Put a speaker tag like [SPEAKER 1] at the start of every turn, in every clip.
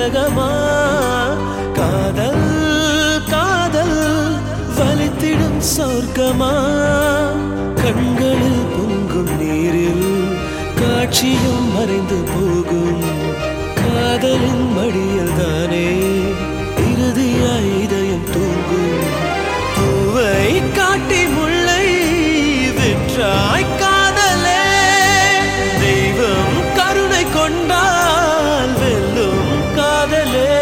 [SPEAKER 1] நரகமா காதல் காதல் வலித்திடும் சொர்க்கமா கண்களில் பொங்கும் நீரில் காட்சியும் மறைந்து போகும் காதலின் மடியில் தானே இறுதியாய் இதயம் தூங்கும் பூவை காட்டி முல்லை விற்றாய் காதலே தெய்வம் கருணை கொண்டால் வெல்லும் காதலே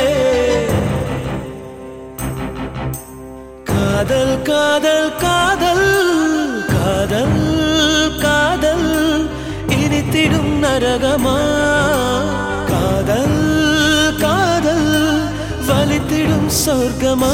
[SPEAKER 1] காதல் காதல் காதல் காதல் காதல் இனித்திடும் நரகமா காதல் காதல் வலித்திடும் சொர்க்கமா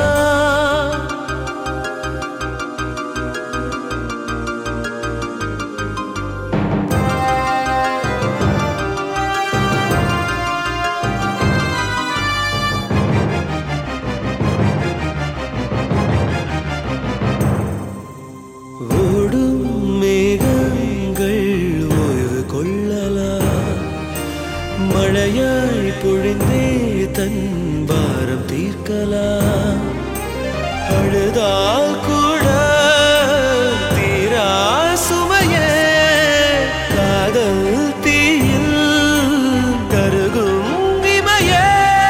[SPEAKER 1] ஓடும் மேகங்கள் ஓய்வு கொள்ளலாம் மழையாய் பொழிந்தே தன் பாரம் தீர்க்கலாம் அழுதால் கூட தீரா சுமையே காதல் தீயில் கருகும் இமையே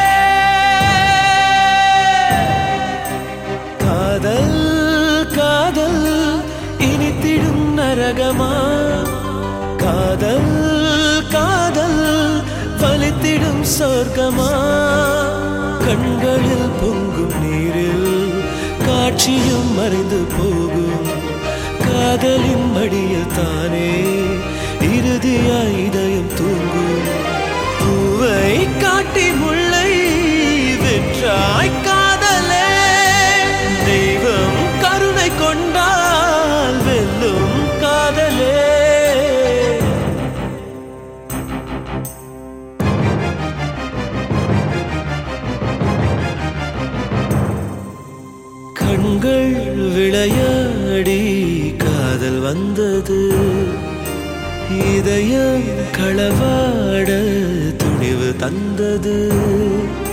[SPEAKER 1] காதல் காதல் இனித்திடும் நரகமா காதல் காதல் வலித்திடும் சொர்க்கமா கண்களில் பொங்கும் நீரில் காட்சியும் மறைந்து போகும் காதலின் மடியில் தானே இறுதியாய் இதயம் தூங்கும் பூவை காட்டி முல்லை விற்றாய் காதலே தெய்வம் கருணை கொண்டால் வெல்லும் காதலே கண்கள் விளையாடி காதல் வந்தது இதயம் களவாட துணிவு தந்தது